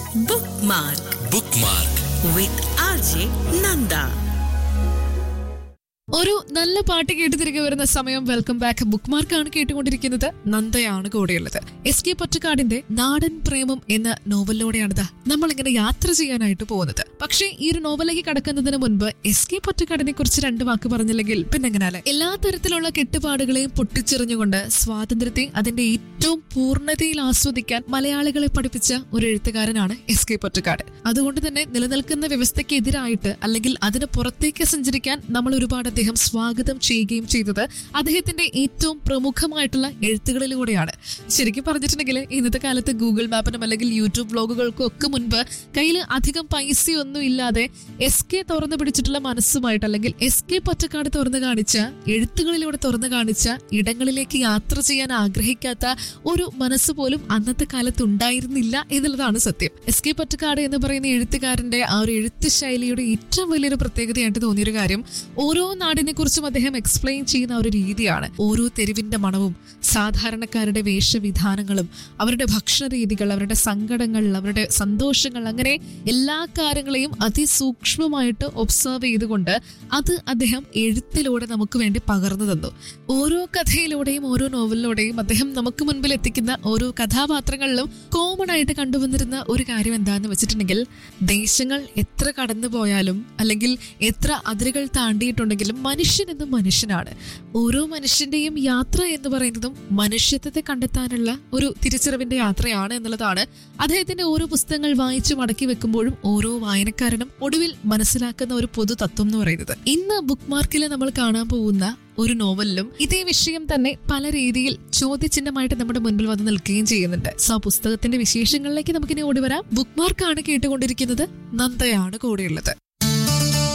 Bookmark bookmark with RJ Nanda. ഒരു നല്ല പാട്ട് കേട്ട് തിരികെ വരുന്ന സമയം വെൽക്കം ബാക്ക് ബുക്ക് മാർക്കാണ് കേട്ടുകൊണ്ടിരിക്കുന്നത് നന്ദയാണ് കൂടെയുള്ളത് എസ് കെ പൊറ്റക്കാടിന്റെ നാടൻ പ്രേമം എന്ന നോവലിലൂടെയാണിത് നമ്മൾ ഇങ്ങനെ യാത്ര ചെയ്യാനായിട്ട് പോകുന്നത് പക്ഷേ ഈ ഒരു നോവലിലേക്ക് കടക്കുന്നതിന് മുൻപ് എസ് കെ പൊറ്റക്കാടിനെ കുറിച്ച് രണ്ട് വാക്ക് പറഞ്ഞില്ലെങ്കിൽ പിന്നെ എങ്ങനെയല്ലേ എല്ലാ തരത്തിലുള്ള കെട്ടുപാടുകളെയും പൊട്ടിച്ചെറിഞ്ഞുകൊണ്ട് സ്വാതന്ത്ര്യത്തെ അതിന്റെ ഏറ്റവും പൂർണ്ണതയിൽ ആസ്വദിക്കാൻ മലയാളികളെ പഠിപ്പിച്ച ഒരു എഴുത്തുകാരനാണ് എസ് കെ പൊറ്റക്കാട് അതുകൊണ്ട് തന്നെ നിലനിൽക്കുന്ന വ്യവസ്ഥയ്ക്കെതിരായിട്ട് അല്ലെങ്കിൽ അതിന് പുറത്തേക്ക് സഞ്ചരിക്കാൻ നമ്മൾ ഒരുപാട് അദ്ദേഹം സ്വാഗതം ചെയ്യുകയും ചെയ്തത് അദ്ദേഹത്തിന്റെ ഏറ്റവും പ്രമുഖമായിട്ടുള്ള എഴുത്തുകളിലൂടെയാണ് ശരിക്കും പറഞ്ഞിട്ടുണ്ടെങ്കിൽ ഇന്നത്തെ കാലത്ത് ഗൂഗിൾ മാപ്പിനും അല്ലെങ്കിൽ യൂട്യൂബ് ബ്ലോഗുകൾക്കും ഒക്കെ മുൻപ് കയ്യിൽ അധികം പൈസയൊന്നും ഇല്ലാതെ എസ് കെ തുറന്നു പിടിച്ചിട്ടുള്ള മനസ്സുമായിട്ട് അല്ലെങ്കിൽ എസ് കെ പൊറ്റക്കാട് തുറന്നു കാണിച്ച എഴുത്തുകളിലൂടെ തുറന്നു കാണിച്ച ഇടങ്ങളിലേക്ക് യാത്ര ചെയ്യാൻ ആഗ്രഹിക്കാത്ത ഒരു മനസ്സ് പോലും അന്നത്തെ കാലത്ത് ഉണ്ടായിരുന്നില്ല എന്നുള്ളതാണ് സത്യം എസ് കെ പൊറ്റക്കാട് എന്ന് പറയുന്ന എഴുത്തുകാരന്റെ ആ ഒരു എഴുത്ത് ശൈലിയുടെ ഏറ്റവും വലിയൊരു പ്രത്യേകതയായിട്ട് തോന്നിയൊരു കാര്യം ഓരോ നാടിനെ കുറിച്ചും അദ്ദേഹം എക്സ്പ്ലെയിൻ ചെയ്യുന്ന ഒരു രീതിയാണ് ഓരോ തെരുവിന്റെ മണവും സാധാരണക്കാരുടെ വേഷവിധാനങ്ങളും അവരുടെ ഭക്ഷണ രീതികൾ അവരുടെ സങ്കടങ്ങൾ അവരുടെ സന്തോഷങ്ങൾ അങ്ങനെ എല്ലാ കാര്യങ്ങളെയും അതിസൂക്ഷ്മമായിട്ട് ഒബ്സർവ് ചെയ്തുകൊണ്ട് അത് അദ്ദേഹം എഴുത്തിലൂടെ നമുക്ക് വേണ്ടി പകർന്നു തന്നു ഓരോ കഥയിലൂടെയും ഓരോ നോവലിലൂടെയും അദ്ദേഹം നമുക്ക് മുൻപിൽ എത്തിക്കുന്ന ഓരോ കഥാപാത്രങ്ങളിലും കോമൺ ആയിട്ട് കണ്ടുവന്നിരുന്ന ഒരു കാര്യം എന്താന്ന് വെച്ചിട്ടുണ്ടെങ്കിൽ ദേശങ്ങൾ എത്ര കടന്നു പോയാലും അല്ലെങ്കിൽ എത്ര അതിരുകൾ താണ്ടിയിട്ടുണ്ടെങ്കിലും മനുഷ്യൻ എന്നും മനുഷ്യനാണ് ഓരോ മനുഷ്യന്റെയും യാത്ര എന്ന് പറയുന്നതും മനുഷ്യത്വത്തെ കണ്ടെത്താനുള്ള ഒരു തിരിച്ചറിവിന്റെ യാത്രയാണ് എന്നുള്ളതാണ് അദ്ദേഹത്തിന്റെ ഓരോ പുസ്തകങ്ങൾ വായിച്ചു മടക്കി വെക്കുമ്പോഴും ഓരോ വായനക്കാരനും ഒടുവിൽ മനസ്സിലാക്കുന്ന ഒരു പൊതു തത്വം എന്ന് പറയുന്നത് ഇന്ന് ബുക്ക് മാർക്കിൽ നമ്മൾ കാണാൻ പോകുന്ന ഒരു നോവലിലും ഇതേ വിഷയം തന്നെ പല രീതിയിൽ ചോദ്യചിഹ്നമായിട്ട് നമ്മുടെ മുൻപിൽ വന്ന് നിൽക്കുകയും ചെയ്യുന്നുണ്ട് സോ ആ പുസ്തകത്തിന്റെ വിശേഷങ്ങളിലേക്ക് നമുക്കിനി ഓടി വരാം ബുക്ക് മാർക്കാണ് കേട്ടുകൊണ്ടിരിക്കുന്നത് നന്ദയാണ് കൂടെയുള്ളത്